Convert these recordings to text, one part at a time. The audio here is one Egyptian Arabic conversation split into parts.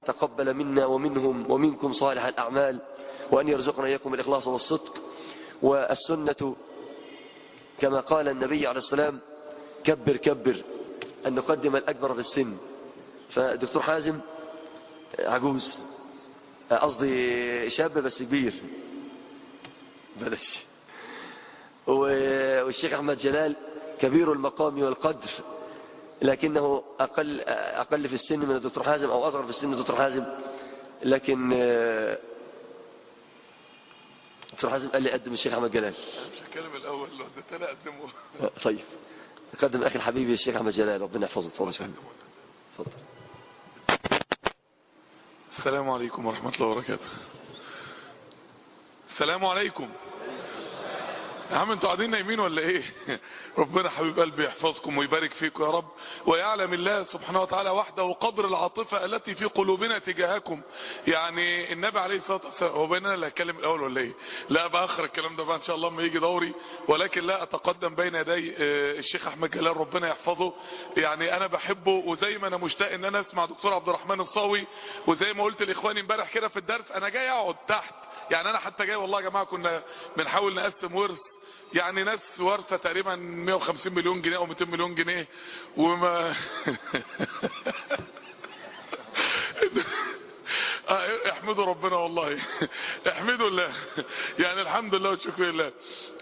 تقبل منا ومنهم ومنكم صالح الأعمال وأن يرزقنا إياكم الإخلاص والصدق والسنة كما قال النبي عليه السلام كبر كبر أن نقدم الأكبر في السن فدكتور حازم عجوز قصدي شاب بس كبير بلاش والشيخ أحمد جلال كبير المقام والقدر لكنه أقل, أقل في السن من الدكتور حازم أو أصغر في السن من الدكتور حازم لكن دكتور حازم قال لي قدم الشيخ أحمد جلال مش هتكلم الأول لو اديت انا اقدمه طيب قدم أخي الحبيب الشيخ أحمد جلال ربنا يحفظه تفضل شوية تفضل السلام عليكم ورحمة الله وبركاته السلام عليكم يا عم انتوا قاعدين نايمين ولا ايه ربنا حبيب قلبي يحفظكم ويبارك فيكم يا رب ويعلم الله سبحانه وتعالى وحده قدر العاطفة التي في قلوبنا تجاهكم يعني النبي عليه الصلاة والسلام هو بيننا اللي هتكلم الاول ولا ايه لا باخر الكلام ده بقى ان شاء الله لما يجي دوري ولكن لا اتقدم بين يدي اه، الشيخ احمد جلال ربنا يحفظه يعني انا بحبه وزي ما انا مشتاق ان انا اسمع دكتور عبد الرحمن الصاوي وزي ما قلت لاخواني امبارح كده في الدرس انا جاي اقعد تحت يعني انا حتى جاي والله يا جماعه كنا بنحاول نقسم ورث يعني ناس ورثة تقريبا 150 مليون جنيه او 200 مليون جنيه وما آه، احمدوا ربنا والله احمدوا الله يعني الحمد لله والشكر لله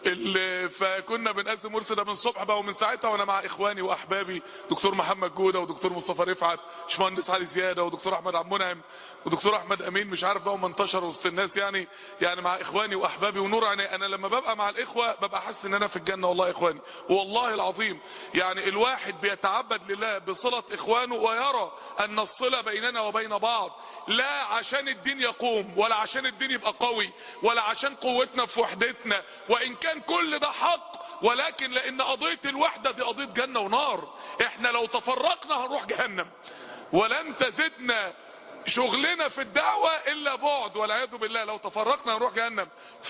ال- فكنا بنقسم ورث ده من الصبح بقى ومن ساعتها وانا مع اخواني واحبابي دكتور محمد جوده ودكتور مصطفى رفعت باشمهندس علي زياده ودكتور احمد عبد المنعم ودكتور احمد امين مش عارف بقى هم انتشروا وسط الناس يعني يعني مع اخواني واحبابي ونور عيني انا لما ببقى مع الاخوه ببقى حاسس ان انا في الجنه والله يا اخواني والله العظيم يعني الواحد بيتعبد لله بصله اخوانه ويرى ان الصله بيننا وبين بعض لا عشان الدين يقوم ولا عشان الدين يبقى قوي ولا عشان قوتنا في وحدتنا وان كان كل ده حق ولكن لان قضيه الوحده دي قضيه جنه ونار احنا لو تفرقنا هنروح جهنم ولن تزدنا شغلنا في الدعوة الا بعد والعياذ بالله لو تفرقنا نروح جهنم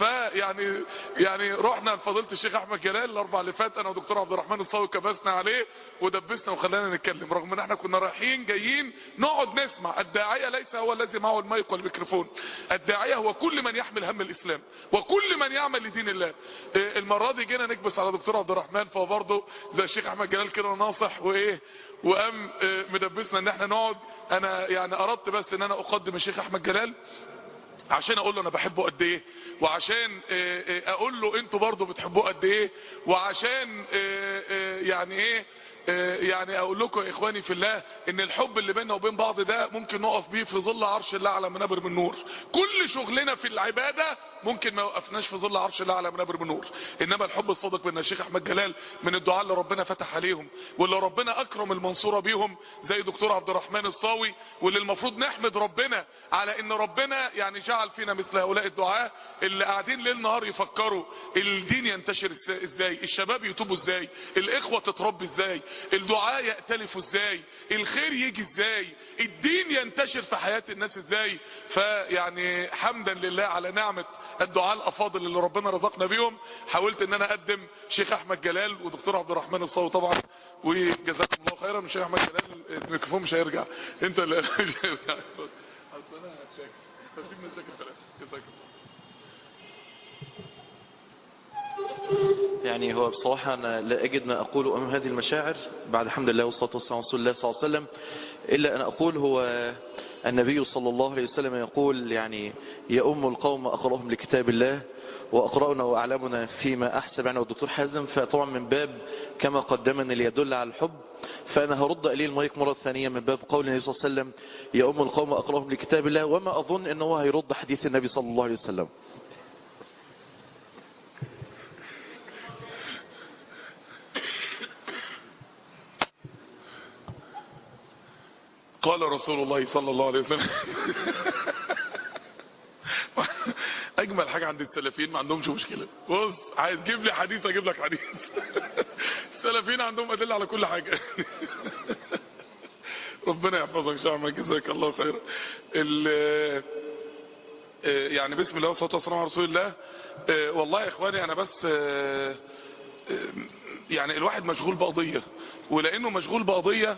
فيعني يعني رحنا لفضيله الشيخ احمد جلال الاربع اللي فات انا ودكتور عبد الرحمن الصاوي كبسنا عليه ودبسنا وخلانا نتكلم رغم ان احنا كنا رايحين جايين نقعد نسمع الداعيه ليس هو الذي معه المايك والميكروفون الداعيه هو كل من يحمل هم الاسلام وكل من يعمل لدين الله إيه، المره دي جينا نكبس على دكتور عبد الرحمن فهو برضه زي الشيخ احمد جلال كده ناصح وايه وقام آه، مدبسنا ان احنا نقعد انا يعني اردت بس ان انا اقدم الشيخ احمد جلال عشان اقول له انا بحبه قد ايه وعشان آه، آه، اقول له انتوا برضه بتحبوه قد ايه وعشان آه، آه، يعني ايه آه، يعني اقول لكم يا اخواني في الله ان الحب اللي بيننا وبين بعض ده ممكن نقف بيه في ظل عرش الله على منابر من نور كل شغلنا في العباده ممكن ما يوقفناش في ظل عرش الله على منابر من نور انما الحب الصادق بين الشيخ احمد جلال من الدعاء اللي ربنا فتح عليهم واللي ربنا اكرم المنصوره بيهم زي دكتور عبد الرحمن الصاوي واللي المفروض نحمد ربنا على ان ربنا يعني جعل فينا مثل هؤلاء الدعاة اللي قاعدين ليل نهار يفكروا الدين ينتشر إز- ازاي الشباب يتوبوا ازاي الاخوه تتربي ازاي الدعاء يأتلفوا ازاي الخير يجي ازاي الدين ينتشر في حياة الناس ازاي فيعني حمدا لله على نعمة الدعاء الافاضل اللي ربنا رزقنا بيهم حاولت ان انا اقدم شيخ احمد جلال ودكتور عبد الرحمن الصاوي طبعا وجزاكم الله خيرا شيخ احمد جلال الميكروفون مش هيرجع انت اللي مش هيرجع أصل انا شاكر فسيبنا شاكر خلاص جزاك الله يعني هو بصراحة أنا لا أجد ما أقول أمام هذه المشاعر بعد الحمد لله والصلاة والسلام على رسول الله صلى الله عليه وسلم إلا أن أقول هو النبي صلى الله عليه وسلم يقول يعني يؤم القوم أقرأهم لكتاب الله وأقرأنا وأعلمنا فيما أحسب يعني والدكتور حازم فطبعا من باب كما قدمني ليدل على الحب فأنا هرد إليه المايك مرة ثانية من باب قول النبي صلى الله عليه وسلم يؤم القوم أقرأهم لكتاب الله وما أظن أنه هيرد حديث النبي صلى الله عليه وسلم قال رسول الله صلى الله عليه وسلم اجمل حاجة عند السلفيين ما عندهمش مشكلة بص عايز تجيب لي حديث اجيب لك حديث السلفيين عندهم ادلة على كل حاجة ربنا يحفظك ان شاء الله جزاك الله خيرا ال- آه، يعني بسم الله والصلاه والسلام على رسول الله آه، والله يا اخواني انا بس آه، آه، يعني الواحد مشغول بقضية ولانه مشغول بقضية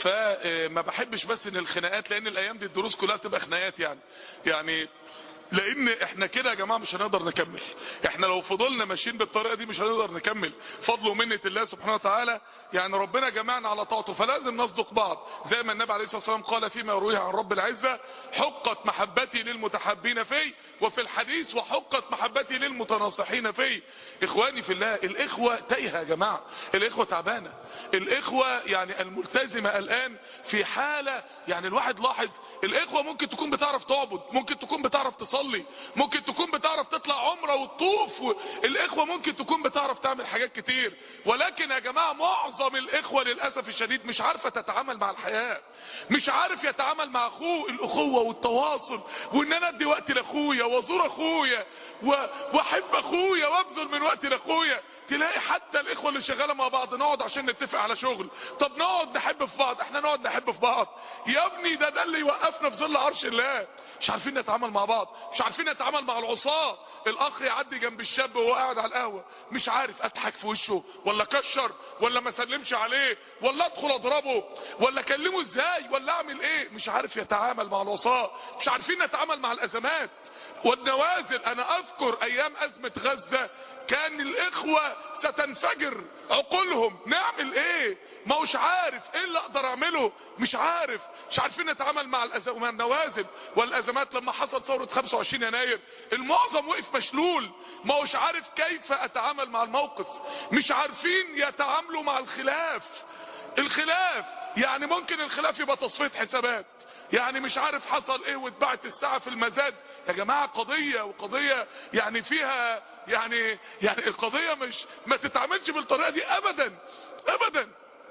فما بحبش بس ان الخناقات لان الايام دي الدروس كلها بتبقى خناقات يعني يعني لان احنا كده يا جماعة مش هنقدر نكمل احنا لو فضلنا ماشيين بالطريقة دي مش هنقدر نكمل فضل ومنة الله سبحانه وتعالى يعني ربنا جمعنا على طاعته فلازم نصدق بعض زي ما النبي عليه الصلاة والسلام قال فيما يرويه عن رب العزة حقت محبتي للمتحبين في وفي الحديث وحقت محبتي للمتناصحين في اخواني في الله الاخوة تايهة يا جماعة الاخوة تعبانة الاخوة يعني الملتزمة الان في حالة يعني الواحد لاحظ الاخوة ممكن تكون بتعرف تعبد ممكن تكون بتعرف تصلي ممكن تكون بتعرف تطلع عمرة وتطوف الاخوة ممكن تكون بتعرف تعمل حاجات كتير ولكن يا جماعة معظم الاخوة للأسف الشديد مش عارفة تتعامل مع الحياة مش عارف يتعامل مع اخوه الاخوة والتواصل وان انا ادي وقت لاخويا وازور اخويا و- واحب اخويا وابذل من وقت لاخويا تلاقي حتى الاخوة اللي شغالة مع بعض نقعد عشان نتفق على شغل طب نقعد نحب في بعض احنا نقعد نحب في بعض يا ابني ده ده اللي يوقفنا في ظل عرش الله مش عارفين نتعامل مع بعض مش عارفين نتعامل مع العصاة الاخ يعدي جنب الشاب وهو قاعد على القهوة مش عارف اضحك في وشه ولا كشر ولا ما سلمش عليه ولا ادخل اضربه ولا اكلمه ازاي ولا اعمل ايه مش عارف يتعامل مع العصاة مش عارفين نتعامل مع الازمات والنوازل انا اذكر ايام ازمة غزة كان الاخوة ستنفجر عقولهم نعمل ايه ما هوش عارف ايه اللي اقدر اعمله مش عارف مش عارفين نتعامل مع الأز- مع النوازل والازمات لما حصل ثورة 25 يناير المعظم وقف مشلول ما هوش عارف كيف اتعامل مع الموقف مش عارفين يتعاملوا مع الخلاف الخلاف يعني ممكن الخلاف يبقى تصفية حسابات يعني مش عارف حصل ايه واتبعت الساعة في المزاد يا جماعة قضية وقضية يعني فيها يعني يعني القضية مش ما تتعاملش بالطريقة دي ابدا ابدا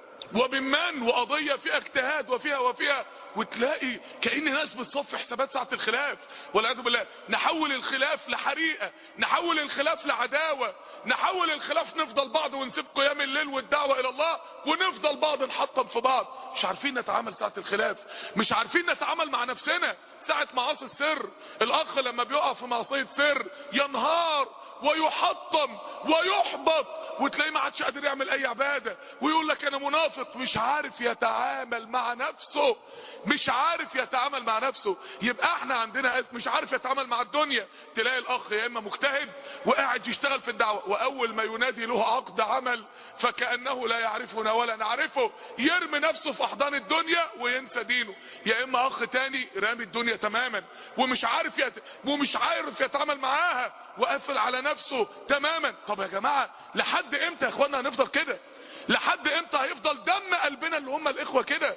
وبمان وقضية فيها اجتهاد وفيها وفيها وتلاقي كأن ناس بتصفي حسابات ساعة الخلاف والعياذ بالله نحول الخلاف لحريقة نحول الخلاف لعداوة نحول الخلاف نفضل بعض ونسيب قيام الليل والدعوة الى الله ونفضل بعض نحطم في بعض مش عارفين نتعامل ساعة الخلاف مش عارفين نتعامل مع نفسنا ساعة معاصي السر الاخ لما بيقع في معصية سر ينهار ويحطم ويحبط وتلاقيه ما عادش قادر يعمل اي عبادة ويقول لك انا منافق مش عارف يتعامل مع نفسه مش عارف يتعامل مع نفسه يبقى احنا عندنا أز- مش عارف يتعامل مع الدنيا تلاقي الاخ يا اما مجتهد وقاعد يشتغل في الدعوة واول ما ينادي له عقد عمل فكأنه لا يعرفنا ولا نعرفه يرمي نفسه في احضان الدنيا وينسى دينه يا اما اخ تاني رامي الدنيا تماما ومش عارف يت... ومش عارف يتعامل معاها وقافل على نفسه تماما طب يا جماعة لحد امتى يا اخوانا هنفضل كده لحد امتى هيفضل دم قلبنا اللي هم الاخوة كده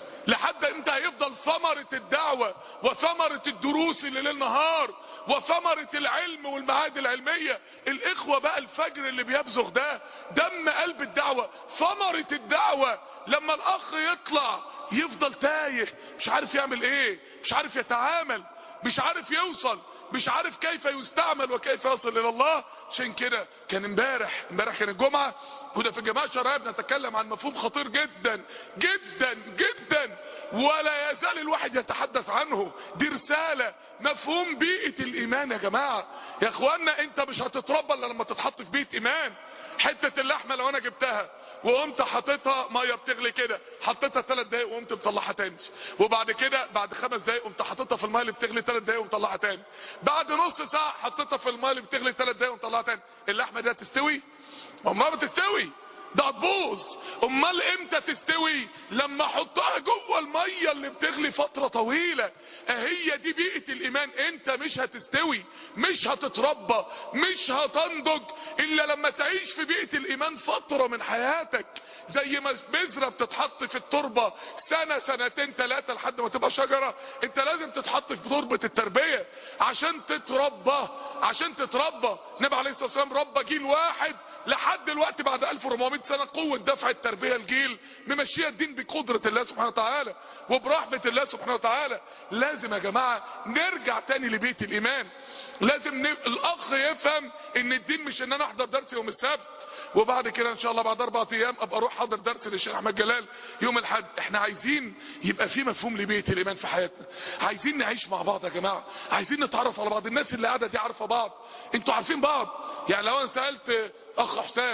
لحد امتى هيفضل ثمرة الدعوة وثمرة الدروس اللي ليل نهار وثمرة العلم والمعاد العلمية الاخوة بقى الفجر اللي بيبزغ ده دم قلب الدعوة ثمرة الدعوة لما الاخ يطلع يفضل تايه مش عارف يعمل ايه مش عارف يتعامل مش عارف يوصل مش عارف كيف يستعمل وكيف يصل الى الله عشان كده كان امبارح امبارح كان الجمعة كنا في الجماعة الشرعية بنتكلم عن مفهوم خطير جدا جدا جدا ولا يزال الواحد يتحدث عنه دي رسالة مفهوم بيئة الايمان يا جماعة يا اخوانا انت مش هتتربى الا لما تتحط في بيئة ايمان حتة اللحمة لو انا جبتها وقمت حاططها ميه بتغلي كده حطيتها ثلاث دقايق وقمت مطلعها تاني وبعد كده بعد خمس دقايق قمت حاططها في الميه اللي بتغلي ثلاث دقايق ومطلعها تاني بعد نص ساعه حطيتها في الميه اللي بتغلي ثلاث دقايق ومطلعها تاني اللحمه دي هتستوي امال بتستوي ده هتبوظ امال امتى تستوي لما احطها جوه الميه اللي بتغلي فتره طويله اهي دي بيئه الايمان انت مش هتستوي مش هتتربى مش هتنضج الا لما تعيش في بيئه الايمان فتره من حياتك زي ما بذره بتتحط في التربه سنه سنتين ثلاثه لحد ما تبقى شجره انت لازم تتحط في تربه التربيه عشان تتربى عشان تتربى النبي عليه الصلاه والسلام ربى جيل واحد لحد دلوقتي بعد 1400 سنه قوه دفع التربيه الجيل ممشيه الدين بقدره الله سبحانه وتعالى وبرحمه الله سبحانه وتعالى لازم يا جماعه نرجع تاني لبيت الايمان لازم ن... الاخ يفهم ان الدين مش ان انا احضر درس يوم السبت وبعد كده ان شاء الله بعد اربع ايام ابقى اروح احضر درس للشيخ احمد جلال يوم الاحد احنا عايزين يبقى في مفهوم لبيت الايمان في حياتنا عايزين نعيش مع بعض يا جماعه عايزين نتعرف على بعض الناس اللي قاعده دي عارفه بعض انتوا عارفين بعض يعني لو انا سالت اخ حسام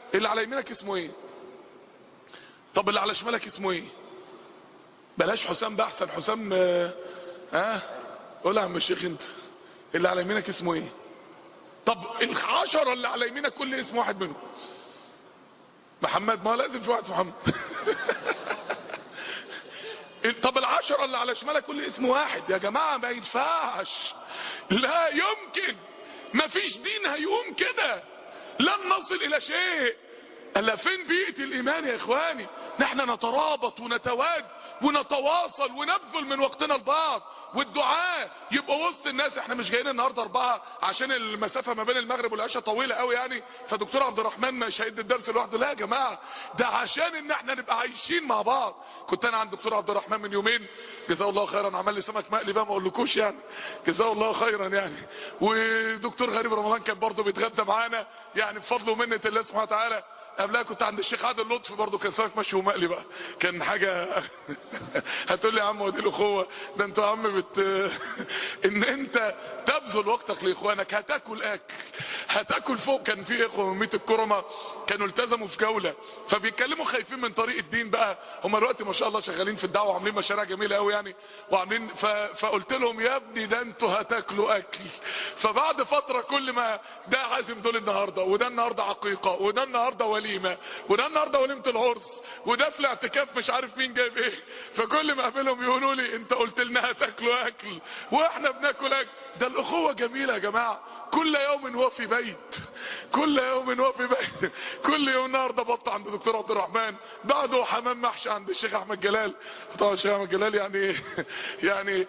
اللي على يمينك اسمه ايه طب اللي على شمالك اسمه ايه بلاش حسام بقى احسن حسام اه آه. قول يا عم الشيخ انت اللي على يمينك اسمه ايه طب العشرة اللي على يمينك كل اسم واحد منهم محمد ما لازم في واحد في محمد طب العشرة اللي على شمالك كل اسم واحد يا جماعة ما ينفعش لا يمكن ما فيش دين هيقوم كده لن نصل الى شيء الا فين بيئة الايمان يا اخواني نحن نترابط ونتواد ونتواصل ونبذل من وقتنا البعض والدعاء يبقى وسط الناس احنا مش جايين النهارده اربعه عشان المسافه ما بين المغرب والعشاء طويله قوي يعني فدكتور عبد الرحمن مش هيدي الدرس لوحده لا يا جماعه ده عشان ان احنا نبقى عايشين مع بعض كنت انا عند دكتور عبد الرحمن من يومين جزاه الله خيرا عمل لي سمك مقلي بقى ما اقولكوش يعني جزاه الله خيرا يعني ودكتور غريب رمضان كان برضه بيتغدى معانا يعني بفضل ومنه الله سبحانه وتعالى قبلها كنت عند الشيخ عادل لطفي برضه كان سمك مشوي ومقلي بقى كان حاجه هتقول لي يا عم ودي الاخوه ده انتوا يا عم بت ان انت تبذل وقتك لاخوانك هتاكل اكل هتاكل فوق كان في اخوه من ميت الكرمه كانوا التزموا في جوله فبيتكلموا خايفين من طريق الدين بقى هم دلوقتي ما شاء الله شغالين في الدعوه وعاملين مشاريع جميله قوي يعني وعاملين ف... فقلت لهم يا ابني ده انتوا هتاكلوا اكل فبعد فتره كل ما ده عازم دول النهارده وده النهارده عقيقه وده النهارده وليمه وده النهارده وليمه العرس وده في الاعتكاف مش عارف مين جايب ايه فكل ما اقابلهم يقولوا لي انت قلت لنا هتاكلوا اكل واحنا بناكل اكل ده الاخوه جميله يا جماعه كل يوم هو في بيت كل يوم هو في بيت كل يوم النهارده بط عند الدكتور عبد الرحمن بعده حمام محشي عند الشيخ احمد جلال طبعا الشيخ احمد جلال يعني يعني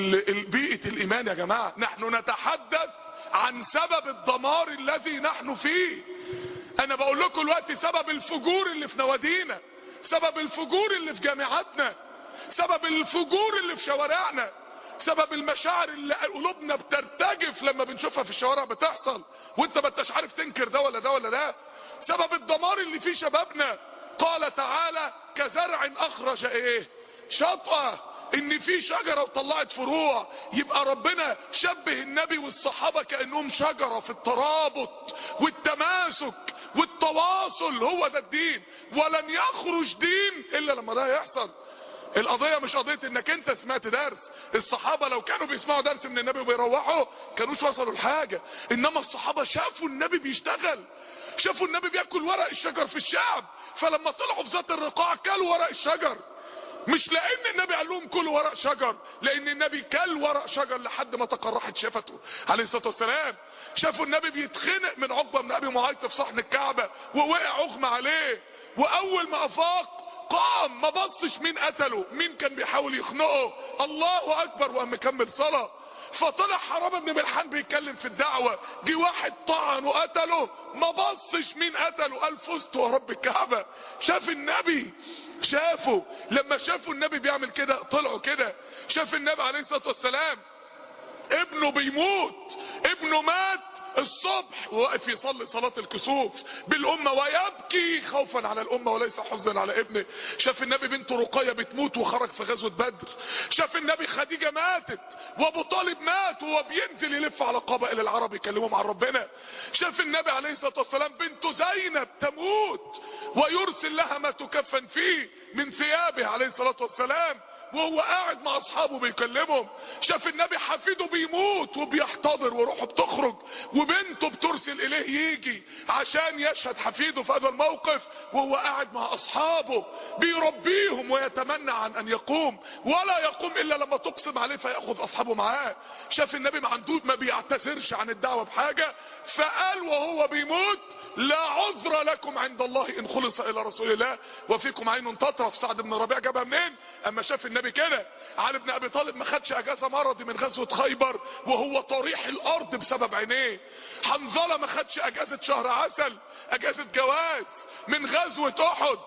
بيئه الايمان يا جماعه نحن نتحدث عن سبب الدمار الذي نحن فيه انا بقول لكم دلوقتي سبب الفجور اللي في نوادينا سبب الفجور اللي في جامعاتنا سبب الفجور اللي في شوارعنا سبب المشاعر اللي قلوبنا بترتجف لما بنشوفها في الشوارع بتحصل وانت ما انتش عارف تنكر ده ولا ده ولا ده سبب الدمار اللي فيه شبابنا قال تعالى كزرع اخرج ايه شطأة ان في شجرة وطلعت فروع يبقى ربنا شبه النبي والصحابة كأنهم شجرة في الترابط والتماسك والتواصل هو ده الدين ولن يخرج دين الا لما ده يحصل القضية مش قضية انك انت سمعت درس الصحابة لو كانوا بيسمعوا درس من النبي وبيروحوا كانوش وصلوا لحاجة انما الصحابة شافوا النبي بيشتغل شافوا النبي بياكل ورق الشجر في الشعب فلما طلعوا في ذات الرقاع كلوا ورق الشجر مش لان النبي قال لهم كلوا ورق شجر لان النبي كل ورق شجر لحد ما تقرحت شفته عليه الصلاه والسلام شافوا النبي بيتخنق من عقبه من ابي معيط في صحن الكعبه ووقع اغمى عليه واول ما افاق قام ما بصش مين قتله مين كان بيحاول يخنقه الله اكبر وقام مكمل صلاه فطلع حرام بن ملحان بيتكلم في الدعوة جه واحد طعن وقتله ما بصش مين قتله قال فزت ورب الكعبة شاف النبي شافوا لما شافوا النبي بيعمل كده طلعوا كده شاف النبي عليه الصلاة والسلام ابنه بيموت ابنه مات الصبح وواقف يصلي صلاة الكسوف بالأمة ويبكي خوفا على الأمة وليس حزنا على ابنه شاف النبي بنته رقية بتموت وخرج في غزوة بدر شاف النبي خديجة ماتت وابو طالب مات وهو بينزل يلف على قبائل العرب يكلمهم عن ربنا شاف النبي عليه الصلاة والسلام بنته زينب تموت ويرسل لها ما تكفن فيه من ثيابه عليه الصلاة والسلام وهو قاعد مع اصحابه بيكلمهم شاف النبي حفيده بيموت وبيحتضر وروحه بتخرج وبنته بترسل اليه يجي عشان يشهد حفيده في هذا الموقف وهو قاعد مع اصحابه بيربيهم ويتمنى عن ان يقوم ولا يقوم الا لما تقسم عليه فياخذ اصحابه معاه شاف النبي ما عنده ما بيعتذرش عن الدعوه بحاجه فقال وهو بيموت لا عذر لكم عند الله ان خلص الى رسول الله وفيكم عين تطرف سعد بن ربيع جابها منين اما شاف النبي كده علي بن ابي طالب ما خدش اجازه مرضي من غزوه خيبر وهو طريح الارض بسبب عينيه حنظله ما خدش اجازه شهر عسل اجازه جواز من غزوه احد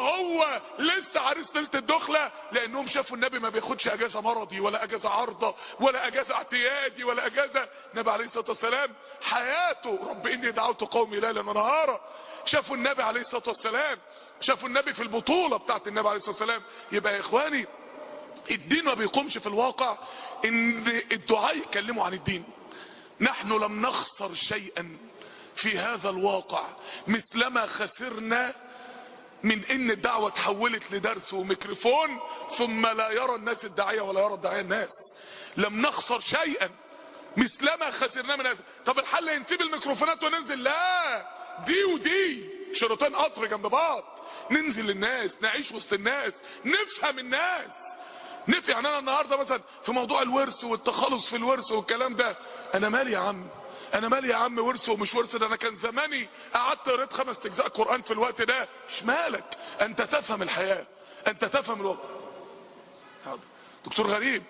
وهو لسه عريس ليله الدخله لانهم شافوا النبي ما بياخدش اجازه مرضي ولا اجازه عارضه ولا اجازه اعتيادي ولا اجازه النبي عليه الصلاه والسلام حياته رب اني دعوت قومي ليلا ونهارا شافوا النبي عليه الصلاه والسلام شافوا النبي في البطوله بتاعت النبي عليه الصلاه والسلام يبقى يا اخواني الدين ما بيقومش في الواقع ان الدعاء يتكلموا عن الدين نحن لم نخسر شيئا في هذا الواقع مثلما خسرنا من ان الدعوة تحولت لدرس وميكروفون ثم لا يرى الناس الداعية ولا يرى الداعية الناس لم نخسر شيئا مثلما خسرنا من هذا طب الحل نسيب الميكروفونات وننزل لا دي ودي شريطين قطر جنب بعض ننزل للناس نعيش وسط الناس نفهم الناس نفهم يعني انا النهارده مثلا في موضوع الورث والتخلص في الورث والكلام ده انا مالي يا عم انا مالي يا عم ورث ومش ورث ده انا كان زماني قعدت قريت خمس اجزاء قران في الوقت ده مش مالك انت تفهم الحياه انت تفهم الوقت حاضر دكتور غريب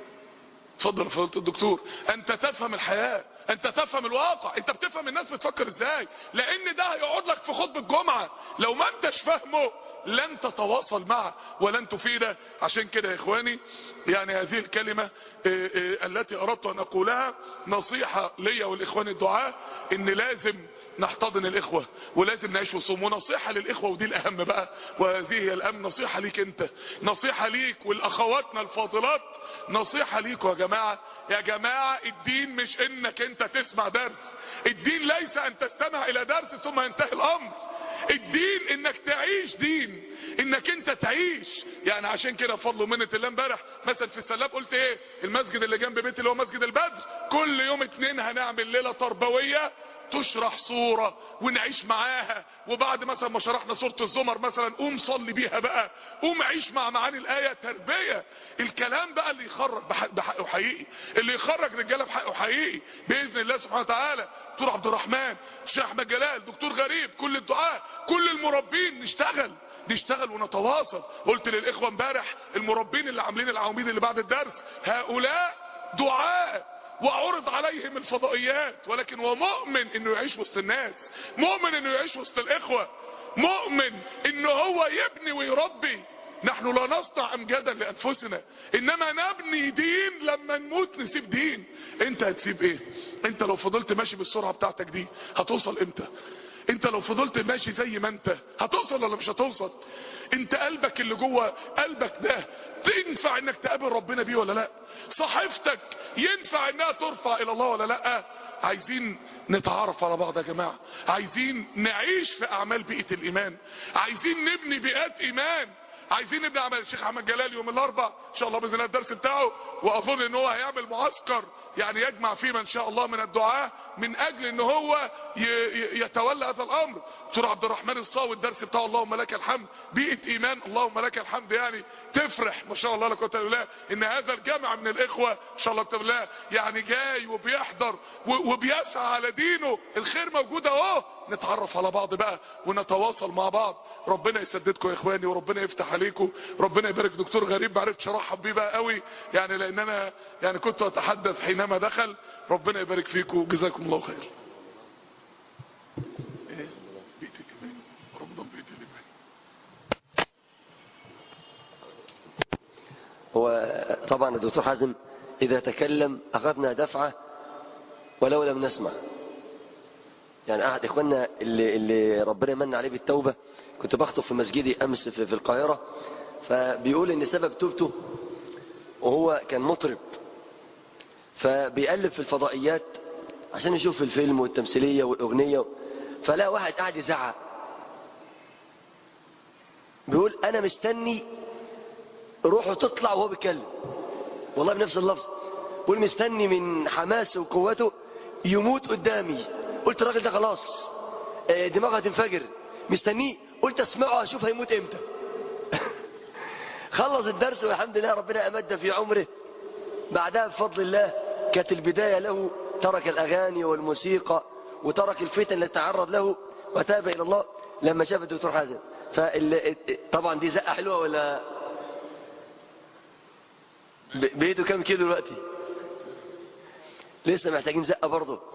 اتفضل فضيله الدكتور انت تفهم الحياه انت تفهم الواقع انت بتفهم الناس بتفكر ازاي لان ده هيقعد لك في خطبه الجمعه لو ما انتش فاهمه لن تتواصل معه ولن تفيده عشان كده يا اخواني يعني هذه الكلمة اه اه التي اردت ان اقولها نصيحة ليا والاخوان الدعاء ان لازم نحتضن الاخوة ولازم نعيش وصوم ونصيحة للاخوة ودي الاهم بقى وهذه هي الاهم نصيحة ليك انت نصيحة ليك والاخواتنا الفاضلات نصيحة ليكوا يا جماعة يا جماعة الدين مش انك انت تسمع درس الدين ليس ان تستمع الى درس ثم ينتهي الامر الدين انك تعيش دين انك انت تعيش يعني عشان كده فضل ومنة الله امبارح مثلا في السلاب قلت ايه المسجد اللي جنب بيتي اللي هو مسجد البدر كل يوم اتنين هنعمل ليلة تربوية تشرح صورة ونعيش معاها وبعد مثلا ما شرحنا صورة الزمر مثلا قوم صلي بيها بقى قوم عيش مع معاني الآية تربية الكلام بقى اللي يخرج بحقه حقيقي اللي يخرج رجالة بحقه حقيقي بإذن الله سبحانه وتعالى دكتور عبد الرحمن الشيخ احمد جلال دكتور غريب كل الدعاء كل المربين نشتغل نشتغل ونتواصل قلت للإخوة امبارح المربين اللي عاملين العواميد اللي بعد الدرس هؤلاء دعاء وعرض عليهم الفضائيات ولكن هو مؤمن انه يعيش وسط الناس مؤمن انه يعيش وسط الاخوة مؤمن انه هو يبني ويربي نحن لا نصنع امجادا لانفسنا انما نبني دين لما نموت نسيب دين انت هتسيب ايه انت لو فضلت ماشي بالسرعة بتاعتك دي هتوصل امتى انت لو فضلت ماشي زي ما انت هتوصل ولا مش هتوصل انت قلبك اللي جوه قلبك ده تنفع انك تقابل ربنا بيه ولا لا صحيفتك ينفع انها ترفع الى الله ولا لا عايزين نتعرف على بعض يا جماعة عايزين نعيش في اعمال بيئة الايمان عايزين نبني بيئات ايمان عايزين نبني عمل الشيخ احمد جلال يوم الاربع ان شاء الله باذن الله الدرس بتاعه واظن ان هو هيعمل معسكر يعني يجمع فيه ان شاء الله من الدعاء من اجل ان هو يتولى هذا الامر دكتور عبد الرحمن الصاوي الدرس بتاعه اللهم لك الحمد بيئه ايمان اللهم لك الحمد يعني تفرح ما شاء الله لا قوه الا بالله ان هذا الجامع من الاخوه ان شاء الله كتاب الله يعني جاي وبيحضر وبيسعى على دينه الخير موجود اهو نتعرف على بعض بقى ونتواصل مع بعض ربنا يسددكم يا اخواني وربنا يفتح عليكم ربنا يبارك دكتور غريب ما عرفتش ارحب بيه بقى قوي يعني لان انا يعني كنت اتحدث حينما دخل ربنا يبارك فيكم جزاكم الله خير ايه بيت الايمان رمضان بيت الايمان هو طبعا الدكتور حازم اذا تكلم اخذنا دفعة ولو لم نسمع يعني احد اخواننا اللي, اللي ربنا من عليه بالتوبة كنت بخطب في مسجدي امس في, في القاهرة فبيقول ان سبب توبته وهو كان مطرب فبيقلب في الفضائيات عشان يشوف الفيلم والتمثيلية والاغنية فلا واحد قاعد يزعق بيقول انا مستني روحه تطلع وهو بيتكلم والله بنفس اللفظ بيقول مستني من حماسه وقوته يموت قدامي قلت الراجل ده خلاص دماغه هتنفجر مستنيه قلت اسمعه اشوف هيموت امتى خلص الدرس والحمد لله ربنا امد في عمره بعدها بفضل الله كانت البداية له ترك الاغاني والموسيقى وترك الفتن اللي تعرض له وتاب الى الله لما شاف الدكتور حازم طبعا دي زقه حلوه ولا بيته كام كيلو دلوقتي لسه محتاجين زقه برضه